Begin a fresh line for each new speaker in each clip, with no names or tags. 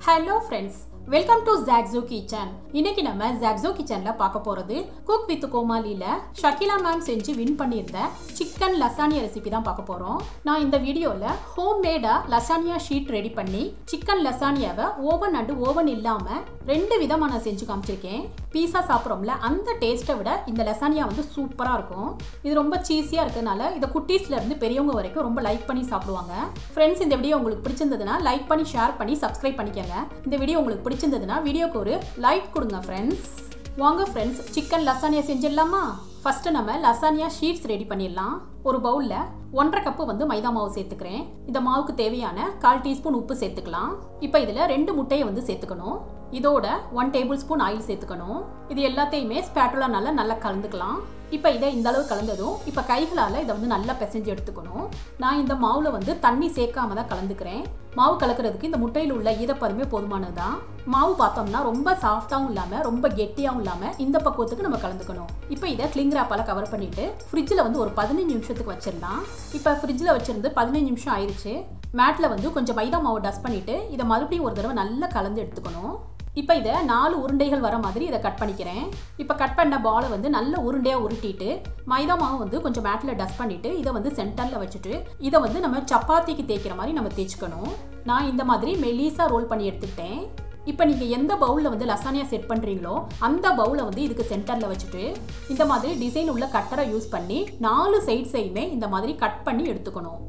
hello friends welcome to ஜாக்ஸோ kitchen இன்னைக்கு நம்ம ஜாக்ஸோ கிச்சன்ல பார்க்க போறது குக் வித் கோமாலில ஷக்கிலா மேம் செஞ்சு வின் பண்ணியிருந்த சிக்கன் லசானியா ரெசிபி தான் பார்க்க போறோம் நான் இந்த வீடியோல home made lasagna sheet ready பண்ணி சிக்கன் லசானியாவை ஓவன் அண்டு ஓவன் இல்லாம ரெண்டு விதமா நான் செஞ்சு காமிச்சிருக்கேன் பீஸா சாப்பிட்றோம்ல அந்த டேஸ்ட்டை விட இந்த லசானியா வந்து சூப்பரா இருக்கும் இது ரொம்ப சீஸியா இருக்கனால இதை குட்டீஸ்ல இருந்து பெரியவங்க வரைக்கும் ரொம்ப லைக் பண்ணி சாப்பிடுவாங்க ஃப்ரெண்ட்ஸ் இந்த வீடியோ உங்களுக்கு பிடிச்சிருந்ததுன்னா லைக் பண்ணி ஷேர் பண்ணி சப்ஸ்கிரைப் பண்ணிக்கோங்க இந்த வீடியோ உங்களுக்கு பிடிச்சிருந்ததுன்னா வீடியோக்கு ஒரு லைக் கொடுங்க ஃப்ரெண்ட்ஸ் வாங்க ஃப்ரெண்ட்ஸ் சிக்கன் லசானியா செஞ்சிடலாமா ஃபர்ஸ்ட் நம்ம லசானியா ஷீட்ஸ் ரெடி பண்ணிடலாம் ஒரு பவுலில் ஒன்றரை கப்பு வந்து மைதா மாவு சேர்த்துக்கிறேன் இந்த மாவுக்கு தேவையான கால் டீஸ்பூன் உப்பு சேர்த்துக்கலாம் இப்போ இதில் ரெண்டு முட்டையை வந்து சேர்த்துக்கணும் இதோட ஒன் டேபிள் ஸ்பூன் ஆயில் சேர்த்துக்கணும் இது எல்லாத்தையுமே ஸ்பேட்டுலானால நல்லா கலந்துக்கலாம் இப்போ இதை இந்த அளவு கலந்ததும் இப்போ கைகளால் இதை வந்து நல்லா பிசைஞ்சு எடுத்துக்கணும் நான் இந்த மாவில் வந்து தண்ணி சேர்க்காம தான் கலந்துக்கிறேன் மாவு கலக்கிறதுக்கு இந்த முட்டையில் உள்ள ஈரப்பதமே போதுமானது தான் மாவு பார்த்தோம்னா ரொம்ப சாஃப்டாகவும் இல்லாமல் ரொம்ப கெட்டியாகவும் இல்லாமல் இந்த பக்குவத்துக்கு நம்ம கலந்துக்கணும் இப்போ இதை கிளிங் ராப்பால் கவர் பண்ணிவிட்டு ஃப்ரிட்ஜில் வந்து ஒரு பதினஞ்சு நிமிஷத்துக்கு வச்சிடலாம் இப்போ ஃப்ரிட்ஜில் வச்சிருந்து பதினஞ்சு நிமிஷம் ஆயிடுச்சு மேட்டில் வந்து கொஞ்சம் மைதா மாவு டஸ்ட் பண்ணிவிட்டு இதை மறுபடியும் ஒரு தடவை நல்லா கலந்து எடுத்துக்கணும் இப்போ இதை நாலு உருண்டைகள் வர மாதிரி இதை கட் பண்ணிக்கிறேன் இப்போ கட் பண்ண பாலை வந்து நல்ல உருண்டையாக உருட்டிட்டு மைதா மாவு வந்து கொஞ்சம் மேட்டில் டஸ்ட் பண்ணிவிட்டு இதை வந்து சென்டரில் வச்சுட்டு இதை வந்து நம்ம சப்பாத்திக்கு தேய்க்கிற மாதிரி நம்ம தேய்ச்சிக்கணும் நான் இந்த மாதிரி மெலீஸாக ரோல் பண்ணி எடுத்துக்கிட்டேன் இப்போ நீங்கள் எந்த பவுலில் வந்து லசானியா செட் பண்ணுறீங்களோ அந்த பவுலை வந்து இதுக்கு சென்டரில் வச்சுட்டு இந்த மாதிரி டிசைன் உள்ள கட்டரை யூஸ் பண்ணி நாலு சைட்ஸையுமே இந்த மாதிரி கட் பண்ணி எடுத்துக்கணும்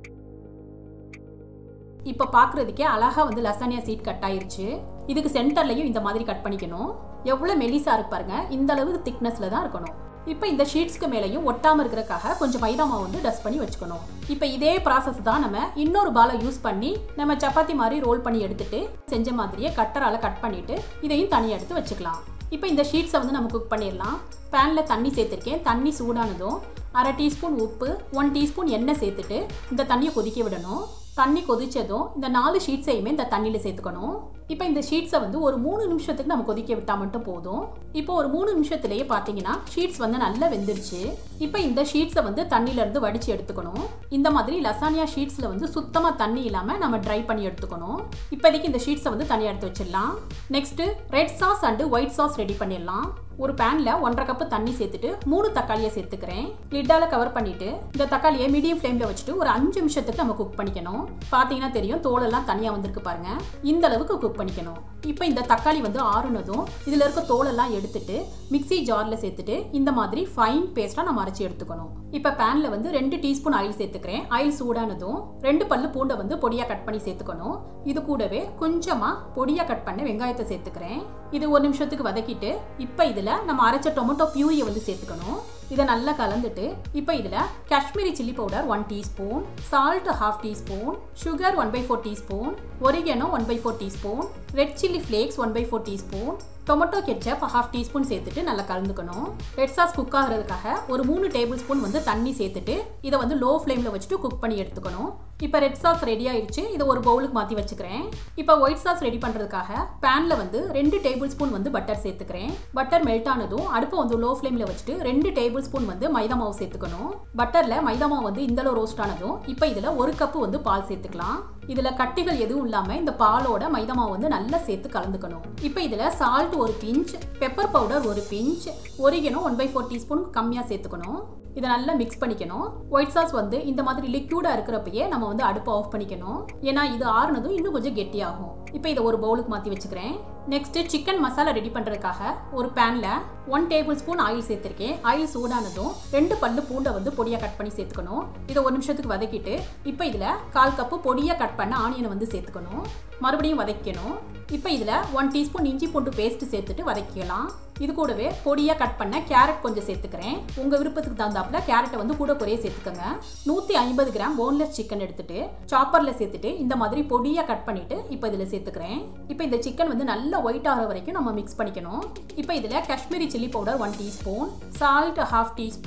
இப்போ பார்க்குறதுக்கே அழகாக வந்து லசானியா சீட் கட் ஆயிருச்சு இதுக்கு சென்டர்லையும் இந்த மாதிரி கட் பண்ணிக்கணும் எவ்வளோ மெலிசா இருக்கு பாருங்க இந்த அளவுக்கு திக்னஸில் தான் இருக்கணும் இப்போ இந்த ஷீட்ஸ்க்கு மேலேயும் ஒட்டாமல் இருக்கிறக்காக கொஞ்சம் மைதா மாவு வந்து டஸ்ட் பண்ணி வச்சுக்கணும் இப்போ இதே ப்ராசஸ் தான் நம்ம இன்னொரு பாலை யூஸ் பண்ணி நம்ம சப்பாத்தி மாதிரி ரோல் பண்ணி எடுத்துட்டு செஞ்ச மாதிரியே கட்டரால் கட் பண்ணிட்டு இதையும் தனியாக எடுத்து வச்சுக்கலாம் இப்போ இந்த ஷீட்ஸை வந்து நம்ம குக் பண்ணிடலாம் பேனில் தண்ணி சேர்த்துருக்கேன் தண்ணி சூடானதும் அரை டீஸ்பூன் உப்பு ஒன் டீஸ்பூன் எண்ணெய் சேர்த்துட்டு இந்த தண்ணியை கொதிக்க விடணும் தண்ணி கொதிச்சதும் இந்த நாலு ஷீட்ஸையுமே இந்த தண்ணியில் சேர்த்துக்கணும் இப்போ இந்த ஷீட்ஸை வந்து ஒரு மூணு நிமிஷத்துக்கு நம்ம கொதிக்க விட்டால் மட்டும் போதும் இப்போ ஒரு மூணு நிமிஷத்துலேயே பார்த்தீங்கன்னா ஷீட்ஸ் வந்து நல்லா வெந்துருச்சு இப்போ இந்த ஷீட்ஸை வந்து தண்ணியிலேருந்து வடித்து எடுத்துக்கணும் இந்த மாதிரி லசானியா ஷீட்ஸில் வந்து சுத்தமாக தண்ணி இல்லாமல் நம்ம ட்ரை பண்ணி எடுத்துக்கணும் இப்போதைக்கு இந்த ஷீட்ஸை வந்து தனியாக எடுத்து வச்சிடலாம் next red sauce and white sauce ready பண்ணிடலாம் ஒரு பேனில் ஒன்றரை கப்பு தண்ணி சேர்த்துட்டு மூணு தக்காளியை சேர்த்துக்கிறேன் லிட்டால் கவர் பண்ணிவிட்டு இந்த தக்காளியை மீடியம் ஃப்ளேமில் வச்சுட்டு ஒரு அஞ்சு நிமிஷத்துக்கு நம்ம குக் பண்ணிக்கணும் பார்த்தீங்கன்னா தெரியும் தோலெல்லாம் தனியாக வந்திருக்கு பாருங்க இந்த அளவுக்கு குக் பண்ணிக்கணும் இப்போ இந்த தக்காளி வந்து ஆறுனதும் இதில் இருக்க தோலெல்லாம் எடுத்துட்டு மிக்சி ஜாரில் சேர்த்துட்டு இந்த மாதிரி ஃபைன் பேஸ்ட்டாக நம்ம அரைச்சி எடுத்துக்கணும் இப்போ பேனில் வந்து ரெண்டு டீஸ்பூன் ஆயில் சேர்த்துக்கிறேன் ஆயில் சூடானதும் ரெண்டு பல்லு பூண்டை வந்து பொடியாக கட் பண்ணி சேர்த்துக்கணும் இது கூடவே கொஞ்சமாக பொடியாக கட் பண்ண வெங்காயத்தை சேர்த்துக்கிறேன் இது ஒரு நிமிஷத்துக்கு வதக்கிட்டு இப்போ இதில் நம்ம அரைச்ச டொமேட்டோ பியூரியை வந்து சேர்த்துக்கணும் இதை நல்லா கலந்துட்டு இப்போ இதில் Kashmiri chilli powder one teaspoon salt half teaspoon sugar one by four teaspoon oregano one by four teaspoon red chilli flakes one by four teaspoon tomato ketchup half teaspoon சேர்த்துட்டு நல்லா கலந்துக்கணும் ரெட் சாஸ் குக் ஆகிறதுக்காக ஒரு மூணு table tablespoon வந்து தண்ணி சேர்த்துட்டு இதை வந்து லோ ஃப்ளேமில் வச்சுட்டு குக் பண்ணி எடுத்துக்கணும் இப்போ ரெட் சாஸ் ரெடி ஆயிடுச்சு இதை ஒரு பவுலுக்கு மாற்றி வச்சுக்கிறேன் இப்போ ஒயிட் சாஸ் ரெடி பண்ணுறதுக்காக பேனில் வந்து ரெண்டு டேபிள் ஸ்பூன் வந்து பட்டர் சேர்த்துக்கிறேன் பட்டர் மெல்ட் ஆனதும் அடுப்பை வந்து லோ ஃப்ளேமில் வச்சுட்டு ரெண்டு டேபிள் ஸ்பூன் வந்து மைதா மாவு சேர்த்துக்கணும் பட்டரில் மைதா மாவு வந்து இந்த அளவு ரோஸ்ட் ஆனதும் இப்போ இதில் ஒரு கப்பு வந்து பால் சேர்த்துக்கலாம் இதில் கட்டிகள் எதுவும் இல்லாமல் இந்த பாலோட மைதா மாவு வந்து நல்லா சேர்த்து கலந்துக்கணும் இப்போ இதில் சால்ட் ஒரு பிஞ்ச் பெப்பர் பவுடர் ஒரு pinch oregano one by four teaspoon கம்மியாக சேர்த்துக்கணும் இதை நல்லா மிக்ஸ் பண்ணிக்கணும் ஒயிட் சாஸ் வந்து இந்த மாதிரி லிக்யூடாக இருக்கிறப்பயே நம்ம வந்து அடுப்பை ஆஃப் பண்ணிக்கணும் ஏன்னா இது ஆறுனதும் இன்னும் கொஞ்சம் கெட்டியாகும் இப்போ இதை ஒரு பவுலுக்கு மாற்றி வச்சுக்கிறேன் நெக்ஸ்ட்டு சிக்கன் மசாலா ரெடி பண்ணுறதுக்காக ஒரு பேனில் ஒன் டேபிள் ஸ்பூன் ஆயில் சேர்த்துருக்கேன் ஆயில் சூடானதும் ரெண்டு பல்லு பூண்டை வந்து பொடியாக கட் பண்ணி சேர்த்துக்கணும் இதை ஒரு நிமிஷத்துக்கு வதக்கிட்டு இப்போ இதில் கால் கப்பு பொடியாக கட் பண்ண ஆனியனை வந்து சேர்த்துக்கணும் மறுபடியும் வதக்கணும் இப்போ இதில் ஒன் டீஸ்பூன் இஞ்சி பூண்டு பேஸ்ட் சேர்த்துட்டு வதக்கிக்கலாம் இது கூடவே பொடியாக கட் பண்ண கேரட் கொஞ்சம் சேர்த்துக்கிறேன் உங்கள் விருப்பத்துக்கு தகுந்தாப்புல கேரட்டை வந்து கூட குறைய சேர்த்துக்கோங்க நூற்றி ஐம்பது கிராம் போன்லெஸ் சிக்கன் எடுத்துட்டு சாப்பரில் சேர்த்துட்டு இந்த மாதிரி பொடியாக கட் பண்ணிவிட்டு இப்போ இதில் சேர்த்துக்கிறேன் இப்போ இந்த சிக்கன் வந்து நல்லா ஒயிட் ஆகிற வரைக்கும் நம்ம மிக்ஸ் பண்ணிக்கணும் இப்போ இதில் Kashmiri chilli powder one teaspoon salt half teaspoon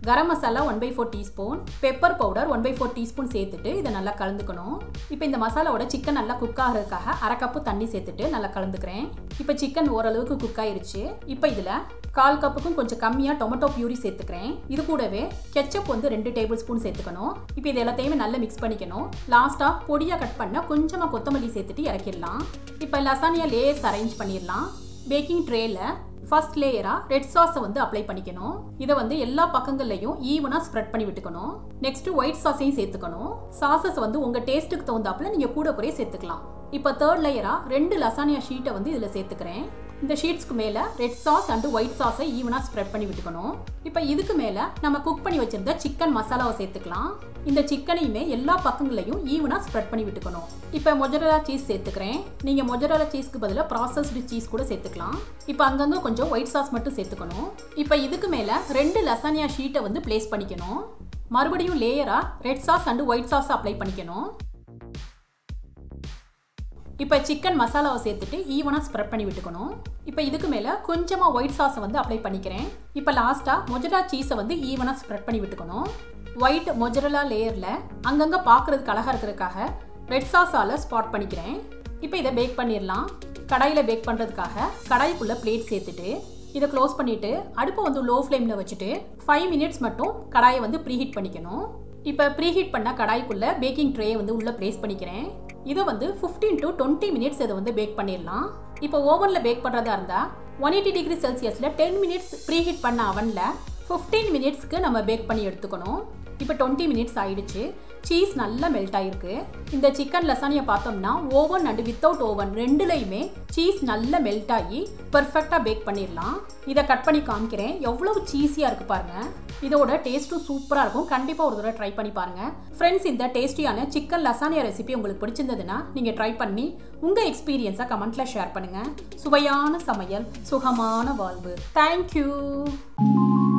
garam masala one by four teaspoon pepper powder one by four teaspoon சேர்த்துட்டு இதை நல்லா கலந்துக்கணும் இப்போ இந்த மசாலாவோட சிக்கன் நல்லா குக் ஆகிறதுக்காக அரை கப்பு தண்ணி சேர்த்துட்டு நல்லா கலந்துக்கிறேன் இப்போ சிக்கன் ஓரளவுக்கு குக் ஆயிருச்சு இப்போ இதில் கால் கப்புக்கும் கொஞ்சம் கம்மியாக டொமேட்டோ பியூரி சேர்த்துக்கிறேன் இது கூடவே கெச்சப் வந்து ரெண்டு டேபிள் ஸ்பூன் சேர்த்துக்கணும் இப்போ இது எல்லாத்தையுமே நல்லா மிக்ஸ் பண்ணிக்கணும் லாஸ்ட்டாக பொடியாக கட் பண்ண கொஞ்சமாக கொத்தமல்லி சேர்த்துட்டு இறக்கிடலாம் இப்போ லசானியா லேயர்ஸ் அரேஞ்ச் பண்ணிடலாம் பேக்கிங் ட்ரேல ஃபர்ஸ்ட் லேயராக ரெட் சாஸை வந்து அப்ளை பண்ணிக்கணும் இதை வந்து எல்லா பக்கங்கள்லையும் ஈவனாக ஸ்ப்ரெட் பண்ணி விட்டுக்கணும் நெக்ஸ்ட் ஒயிட் சாஸையும் சேர்த்துக்கணும் சாசஸ் வந்து உங்கள் டேஸ்ட்டுக்கு தகுந்தாப்புல நீங்கள் கூட குறைய சேர்த்துக்கலாம் இப்போ தேர்ட் லேயராக ரெண்டு லசானியா ஷீட்டை வந்து இதில் சேர்த்துக்கிறேன் இந்த ஷீட்ஸ்க்கு மேலே ரெட் சாஸ் அண்டு ஒயிட் சாஸை ஈவனாக ஸ்ப்ரெட் பண்ணி விட்டுக்கணும் இப்போ இதுக்கு மேலே நம்ம குக் பண்ணி வச்சிருந்த சிக்கன் மசாலாவை சேர்த்துக்கலாம் இந்த சிக்கனையுமே எல்லா பக்கங்களையும் ஈவனாக ஸ்ப்ரெட் பண்ணி விட்டுக்கணும் இப்போ மொஜரலா சீஸ் சேர்த்துக்கிறேன் நீங்கள் மொஜரலா சீஸ்க்கு பதிலாக ப்ராசஸ்டு சீஸ் கூட சேர்த்துக்கலாம் இப்போ அங்கங்கே கொஞ்சம் ஒயிட் சாஸ் மட்டும் சேர்த்துக்கணும் இப்போ இதுக்கு மேலே ரெண்டு லசானியா ஷீட்டை வந்து ப்ளேஸ் பண்ணிக்கணும் மறுபடியும் லேயராக red sauce and white sauce apply பண்ணிக்கணும் இப்போ சிக்கன் மசாலாவை சேர்த்துட்டு ஈவனாக ஸ்ப்ரெட் பண்ணி விட்டுக்கணும் இப்போ இதுக்கு மேலே கொஞ்சமாக ஒயிட் சாஸை வந்து அப்ளை பண்ணிக்கிறேன் இப்போ லாஸ்ட்டாக மொஜரா சீஸை வந்து ஈவனாக ஸ்ப்ரெட் பண்ணி விட்டுக்கணும் ஒயிட் மொஜரலா லேயரில் அங்கங்கே பார்க்குறதுக்கு அழகாக இருக்கிறதுக்காக ரெட் சாஸால் ஸ்பாட் பண்ணிக்கிறேன் இப்போ இதை பேக் பண்ணிடலாம் கடாயில் பேக் பண்ணுறதுக்காக கடாய்க்குள்ளே பிளேட் சேர்த்துட்டு இதை க்ளோஸ் பண்ணிவிட்டு அடுப்பை வந்து லோ ஃப்ளேமில் வச்சுட்டு ஃபைவ் மினிட்ஸ் மட்டும் கடாயை வந்து ப்ரீஹீட் பண்ணிக்கணும் இப்போ ப்ரீஹீட் பண்ண கடாய்க்குள்ளே பேக்கிங் ட்ரேயை வந்து உள்ளே ப்ளேஸ் பண்ணிக்கிறேன் இதை வந்து ஃபிஃப்டீன் டு டுவெண்ட்டி மினிட்ஸ் இதை வந்து பேக் பண்ணிடலாம் இப்போ ஓவனில் பேக் பண்ணுறதா இருந்தால் ஒன் எயிட்டி டிகிரி செல்சியஸில் டென் மினிட்ஸ் ப்ரீஹீட் பண்ண அவனில் ஃபிஃப்டீன் மினிட்ஸ்க்கு நம்ம பேக் பண்ணி எடுத்துக்கணும் இப்போ டுவெண்ட்டி மினிட்ஸ் ஆயிடுச்சு சீஸ் நல்லா மெல்ட் ஆயிருக்கு இந்த சிக்கன் லசானியை பார்த்தோம்னா ஓவன் அண்ட் வித்தவுட் ஓவன் ரெண்டுலையுமே சீஸ் நல்லா மெல்ட் ஆகி பர்ஃபெக்டாக பேக் பண்ணிடலாம் இதை கட் பண்ணி காமிக்கிறேன் எவ்வளவு சீஸியாக இருக்குது பாருங்க இதோட டேஸ்ட்டும் சூப்பராக இருக்கும் கண்டிப்பாக ஒரு தடவை ட்ரை பண்ணி பாருங்க ஃப்ரெண்ட்ஸ் இந்த டேஸ்டியான சிக்கன் லசானியா ரெசிபி உங்களுக்கு பிடிச்சிருந்ததுன்னா நீங்கள் ட்ரை பண்ணி உங்கள் எக்ஸ்பீரியன்ஸை கமெண்ட்டில் ஷேர் பண்ணுங்கள் சுவையான சமையல் சுகமான வாழ்வு தேங்க்யூ